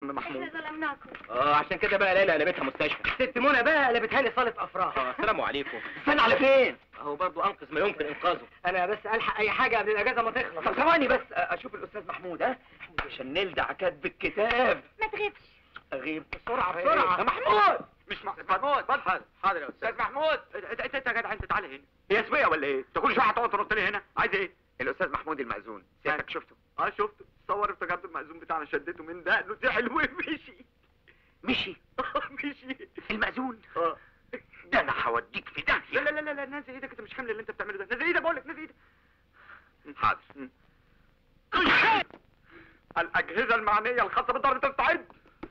محمود احنا ظلمناكم اه عشان كده بقى ليلى قلبتها مستشفى ست منى بقى قلبتها لي صاله افراح اه السلام عليكم استنى على فين اهو برضه انقذ ما يمكن انقاذه انا بس الحق اي حاجه قبل الاجازه ما تخلص طب ثواني بس اشوف الاستاذ محمود ها عشان نلدع كاتب الكتاب ما تغيبش اغيب بسرعه بسرعه يا محمود مش محمود حاضر حاضر يا استاذ محمود انت انت انت يا جدع انت تعالى هنا هي اسميه ولا ايه؟ انت كل شويه هتقعد تنط لي هنا عايز ايه؟ الاستاذ محمود المأذون سيادتك شفته اه شفته صور افتكرت المأذون بتاعنا شدته من دقنه زعل ومشي مشي مشي المأذون اه ده انا هوديك في لا داهيه لا لا لا لا نزل ايدك انت مش حامل اللي انت بتعمله ده نزل ايدك بقول لك نزل ايدك حاضر الأجهزة المعنية الخاصة بالضرب تستعد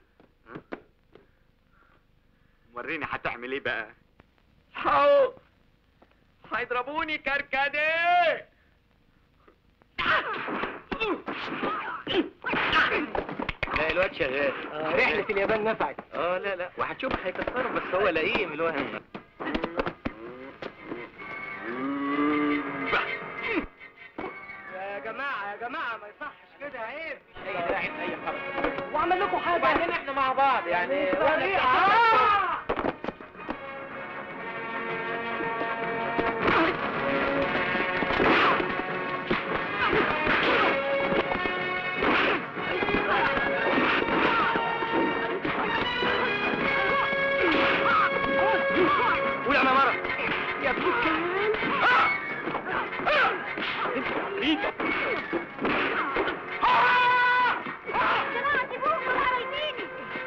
وريني هتعمل ايه بقى هاو هيضربوني كركديه لا الواد شغال آه، رحله اليابان نفعت اه لا لا وهتشوف هيكسرهم بس هو لئيم الوهم يا جماعه يا جماعه ما يصحش كده عيب اي داعي اي حركه وعمل لكم حاجه وبعدين احنا مع بعض يعني ولا آه! قول يا مرة يا ابن الكلام جماعة سيبوهم دول عرايتيني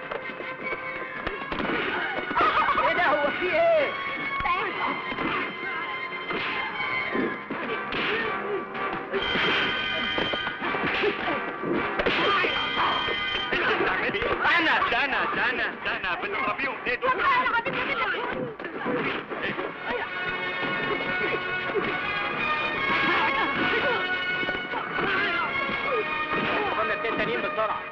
ايه ده هو في ايه انا ده انا ده انا ده انا بنضربيهم ايه دول والله العظيم ما تقدر قلنا اتنين تانيين بسرعة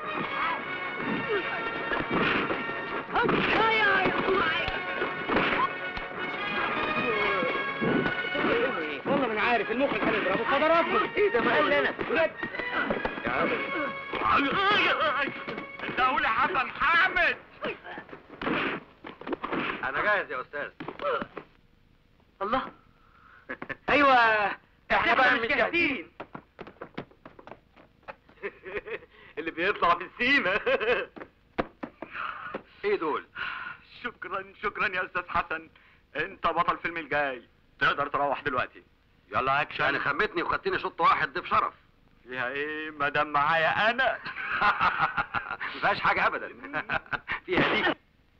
والله ما انا عارف المخ كان يضربه فضربه ايه ده ما قال لي انا بجد انت قول يا حسن حامد انا جاهز يا استاذ الله ايوه احنا بقى مش جاهزين اللي بيطلع في السيمة ايه دول شكرا شكرا يا استاذ حسن انت بطل فيلم الجاي تقدر تروح دلوقتي يلا اكشن يعني خمتني وخدتني شوط واحد ضيف شرف فيها ايه ما دام معايا انا ما فيهاش حاجه ابدا فيها دي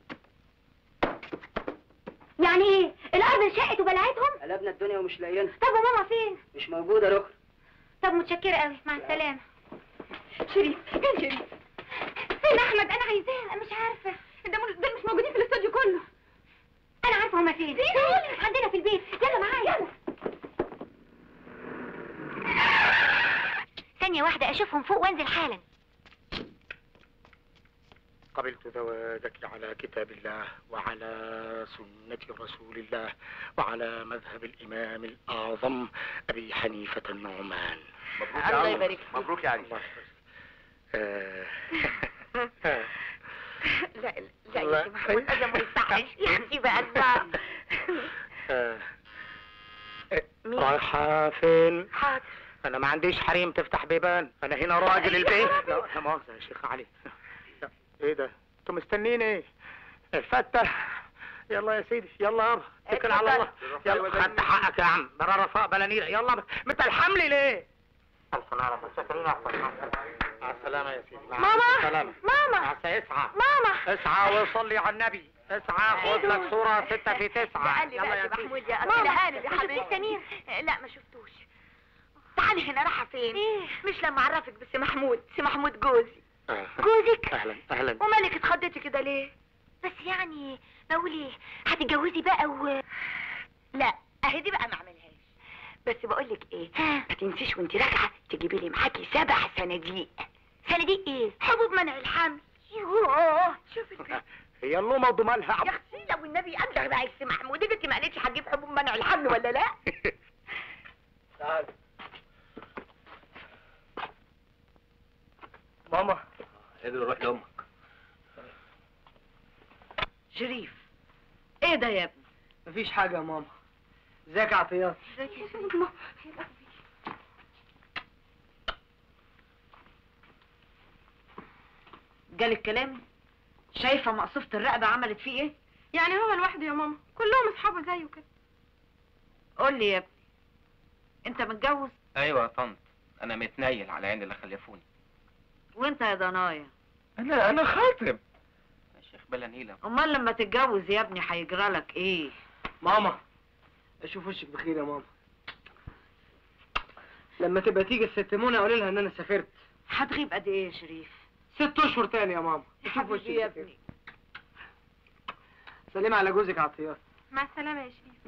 يعني ايه الارض انشقت وبلعتهم قلبنا الدنيا ومش لاقيينها طب وماما فين مش موجوده ركن طب متشكرة قوي مع السلامة شريف فين شريف فين احمد انا عايزاه مش عارفة ده مش ده مش موجودين في الاستوديو كله انا عارفة هما فين فين عندنا في البيت يلا معايا يلا ثانية واحدة اشوفهم فوق وانزل حالا قبلت زواجك على كتاب الله وعلى سنة رسول الله وعلى مذهب الإمام الأعظم أبي حنيفة النعمان مبروك الله يبارك فيك. مبروك يا علي آه. لا لا يا سي محمود، هذا ما يصحش يعني بقى النار آه. رايحة فين؟ حاضر أنا ما عنديش حريم تفتح بيبان أنا هنا راجل البيت لا لا مؤاخذة يا شيخ علي لا. إيه ده؟ أنتوا مستنيين إيه؟ الفتة يلا يا سيدي يلا يابا اتكل على الله يلا خدت حقك يا عم برا رفاء بلا نيرة يلا متلحم لي ليه؟ ألف نعم متشكرين أحسن مع السلامة يا سيدي مع ماما السلامة ماما مع السلامة اسعى ماما اسعى وصلي على النبي اسعى خد لك صورة ستة في تسعة يلا يا سيدي محمود يا اصل هاني يا حبيبي سمير لا ما شفتوش تعالي هنا رايحه فين إيه؟ مش لما اعرفك بس محمود سي محمود جوزي آه. جوزك أهلا أهلا ومالك اتخضيتي كده ليه بس يعني بقول ايه هتتجوزي بقى و لا اهي دي بقى ما اعملهاش بس بقول لك ايه ما تنسيش وانت راجعه تجيبي لي معاكي سبع صناديق صناديق ايه حبوب منع الحمل يوه شوفي الفيلم. هي اللومة وضمالها يا اختي لو النبي ابلغ بقى يا سي محمود انت ما قالتش هتجيب حبوب منع الحمل ولا لا تعال ماما قدر روح لامك شريف ايه ده يا ابني مفيش حاجة يا ماما ازيك يا عطيات جالك كلام شايفه مقصوفه الرقبه عملت فيه ايه يعني هو لوحده يا ماما كلهم اصحابه زيه كده قول لي يا ابني انت متجوز ايوه يا طنط انا متنيل على عين اللي خلفوني وانت يا ضنايا انا انا خاطب يا شيخ بلا نيلة امال لما تتجوز يا ابني هيجرى لك ايه ماما اشوف وشك بخير يا ماما لما تبقى تيجي الست منى قولي لها ان انا سافرت هتغيب قد ايه يا شريف ست اشهر تاني يا ماما يا اشوف وشك حبيبي يا بخير ابني سلمي على جوزك عطيات مع السلامة يا شريف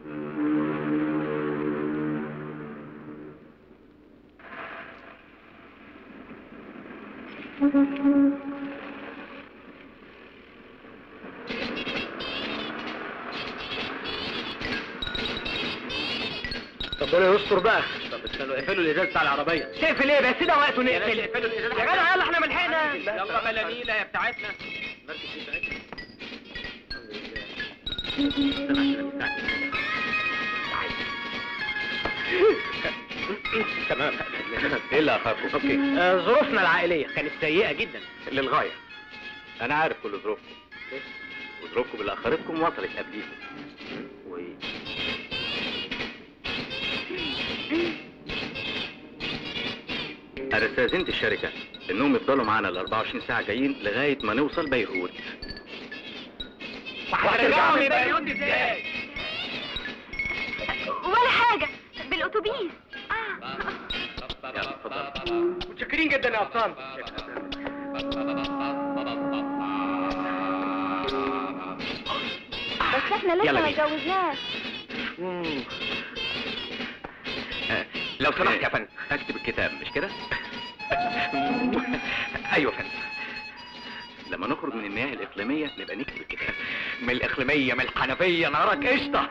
ربنا يستر بقى طب استنوا اقفلوا الازاز بتاع العربيه تقفل ايه بس ده وقته يا نقفل باشا اقفلوا الازاز يا جدع يلا احنا ملحقنا يلا بلا نيلة يا بتاعتنا تمام ايه اللي اخافه اوكي آه، ظروفنا العائلية كانت سيئة جدا للغايه انا عارف كل ظروفكم وظروفكم اللي اخرتكم وصلت قبليكم و انا استاذنت الشركه انهم يفضلوا معانا ال 24 ساعه جايين لغايه ما نوصل بيروت هترجعوا من بيروت ازاي؟ ولا حاجة بالأتوبيس آه. يلا اتفضل متشكرين جدا يا ابطال بس احنا يلا لسه ما بينا. اتجوزناش آه، لو سمحت يا فندم اكتب الكتاب مش كده ايوه يا فندم لما نخرج من المياه الاقليميه نبقى نكتب الكتاب من الاقليميه من الحنفيه نارك قشطه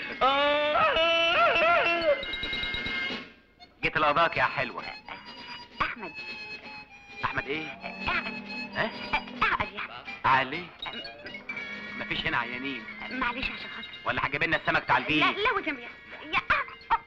جيت لقضاك يا حلوه احمد احمد ايه اقعد ها اقعد يا احمد علي مفيش هنا عيانين معلش عشان خاطر ولا هجيب لنا السمك بتاع البيت لا لا وجنبي يا آه.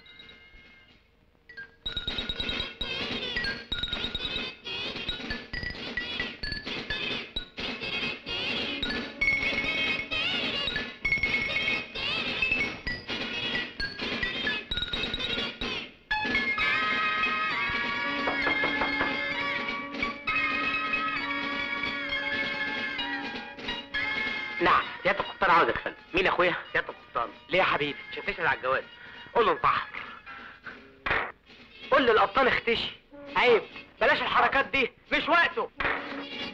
نعم سيادة القبطان عاوزك يا فندم مين يا اخويا؟ سيادة القبطان ليه يا حبيبي؟ مش هتسأل على الجواز قول له انطحن قول للقبطان اختشي عيب بلاش الحركات دي مش وقته